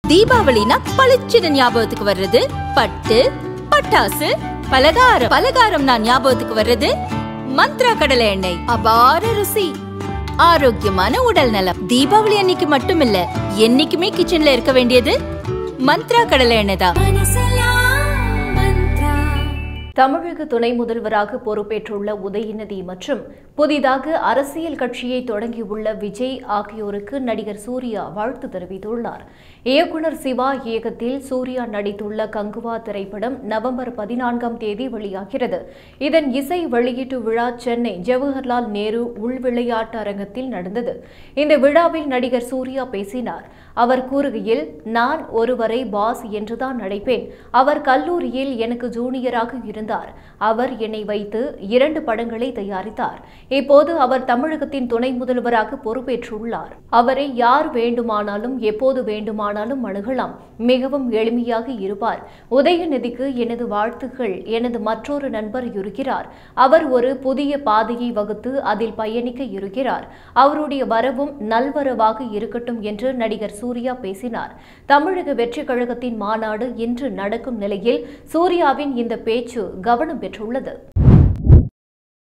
தீபாவளினா பளிச்சுன்னு ஞாபகத்துக்கு வர்றது பட்டு பட்டாசு பலகாரம் பலகாரம் நான் ஞாபகத்துக்கு வர்றது மந்த்ரா கடலை எண்ணெய் அபார ருசி ஆரோக்கியமான உடல் நலம் தீபாவளி அன்னைக்கு மட்டும் இல்ல என்னைக்குமே கிச்சன்ல இருக்க வேண்டியது மந்த்ரா கடலை எண்ணெய் தான் தமிழக துணை முதல்வராக பொறுப்பேற்றுள்ள உதயநிதி மற்றும் புதிதாக அரசியல் கட்சியை தொடங்கியுள்ள விஜய் ஆகியோருக்கு நடிகர் சூர்யா வாழ்த்து தெரிவித்துள்ளார் இயக்குனர் சிவா இயக்கத்தில் சூர்யா நடித்துள்ள கங்குவா திரைப்படம் நவம்பர் பதினான்காம் தேதி வெளியாகிறது இதன் இசை வெளியீட்டு விழா சென்னை ஜவஹர்லால் நேரு உள் விளையாட்டு அரங்கத்தில் நடந்தது இந்த விழாவில் நடிகர் சூர்யா பேசினார் அவர் கூறுகையில் நான் ஒருவரை பாஸ் என்றுதான் நடிப்பேன் அவர் கல்லூரியில் எனக்கு ஜூனியராக இருந்தார் அவர் என்னை வைத்து இரண்டு படங்களை தயாரித்தார் இப்போது அவர் தமிழகத்தின் துணை முதல்வராக பொறுப்பேற்றுள்ளார் அவரை யார் வேண்டுமானாலும் எப்போது வேண்டுமானாலும் அணுகலாம் மிகவும் எளிமையாக இருப்பார் உதயநிதிக்கு எனது வாழ்த்துக்கள் எனது மற்றொரு நண்பர் இருக்கிறார் அவர் ஒரு புதிய பாதையை வகுத்து அதில் பயணிக்க இருக்கிறார் அவருடைய வரவும் நல்வரவாக இருக்கட்டும் என்று நடிகர் சூர்யா பேசினார் தமிழக வெற்றிக் கழகத்தின் மாநாடு இன்று நடக்கும் நிலையில் சூர்யாவின் இந்த பேச்சு கவனம் பெற்றுள்ளது